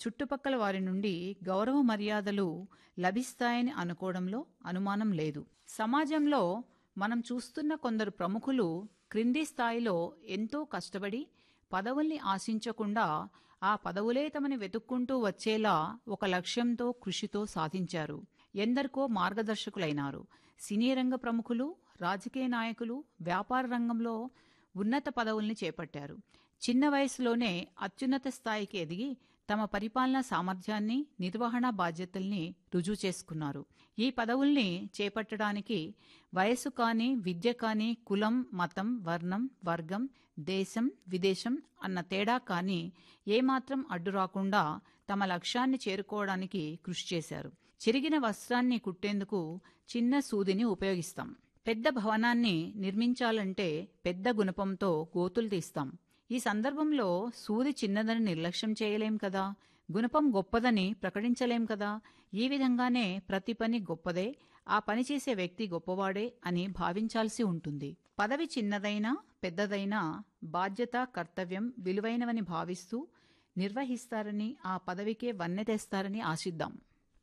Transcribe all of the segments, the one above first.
చుట్టుపక్కల వారి నుండి గౌరవ మర్యాదలు లభిస్తాయని అనుకోవడంలో అనుమానం లేదు సమాజంలో మనం చూస్తున్న కొందరు ప్రముఖులు క్రింది స్థాయిలో ఎంతో కష్టపడి పదవుల్ని ఆశించకుండా ఆ పదవులే తమని వెతుక్కుంటూ వచ్చేలా ఒక లక్ష్యంతో కృషితో సాధించారు ఎందరికో మార్గదర్శకులైనారు సినీ రంగ ప్రముఖులు రాజకీయ నాయకులు వ్యాపార రంగంలో ఉన్నత పదవుల్ని చేపట్టారు చిన్న వయసులోనే అత్యున్నత స్థాయికి ఎదిగి తమ పరిపాలనా సామర్థ్యాన్ని నిర్వహణ బాధ్యతల్ని రుజువు చేసుకున్నారు ఈ పదవుల్ని చేపట్టడానికి వయసు కానీ విద్య కానీ కులం మతం వర్ణం వర్గం దేశం విదేశం అన్న తేడా కానీ ఏమాత్రం అడ్డు రాకుండా తమ లక్ష్యాన్ని చేరుకోవడానికి కృషి చేశారు చిరిగిన వస్త్రాన్ని కుట్టేందుకు చిన్న సూదిని ఉపయోగిస్తాం పెద్ద భవనాన్ని నిర్మించాలంటే పెద్ద గుణపంతో గోతులు తీస్తాం ఈ సందర్భంలో సూది చిన్నదని నిర్లక్ష్యం చేయలేం కదా గుణపం గొప్పదని ప్రకటించలేం కదా ఈ విధంగానే ప్రతి పని గొప్పదే ఆ పని చేసే వ్యక్తి గొప్పవాడే అని భావించాల్సి ఉంటుంది పదవి చిన్నదైనా పెద్దదైనా బాధ్యత కర్తవ్యం విలువైనవని భావిస్తూ నిర్వహిస్తారని ఆ పదవికే వన్నె తెస్తారని ఆశిద్దాం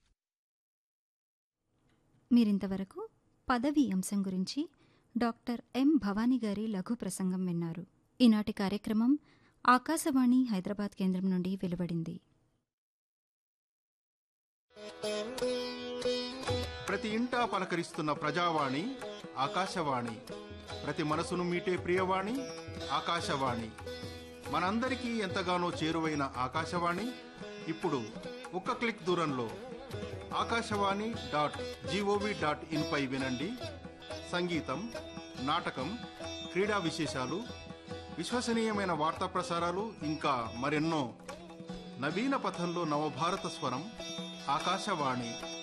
మీరింతవరకు పదవి అంశం గురించి డాక్టర్ ఎం భవానీ గారి లఘు ప్రసంగం విన్నారు ఈనాటి కార్యక్రమం ఆకాశవాణి హైదరాబాద్ కేంద్రం నుండి వెలువడింది ప్రతి ఇంటా పలకరిస్తున్న ప్రజావాణి ఆకాశవాణి ప్రతి మనసును మీటే ప్రియవాణి ఆకాశవాణి మనందరికీ ఎంతగానో చేరువైన ఆకాశవాణి ఇప్పుడు ఒక్క క్లిక్ దూరంలో ఆకాశవాణి డాట్ జీఓవి డాట్ ఇన్పై వినండి సంగీతం నాటకం క్రీడా విశేషాలు విశ్వసనీయమైన వార్తా ప్రసారాలు ఇంకా మరెన్నో నవీన పథంలో నవభారత స్వరం ఆకాశవాణి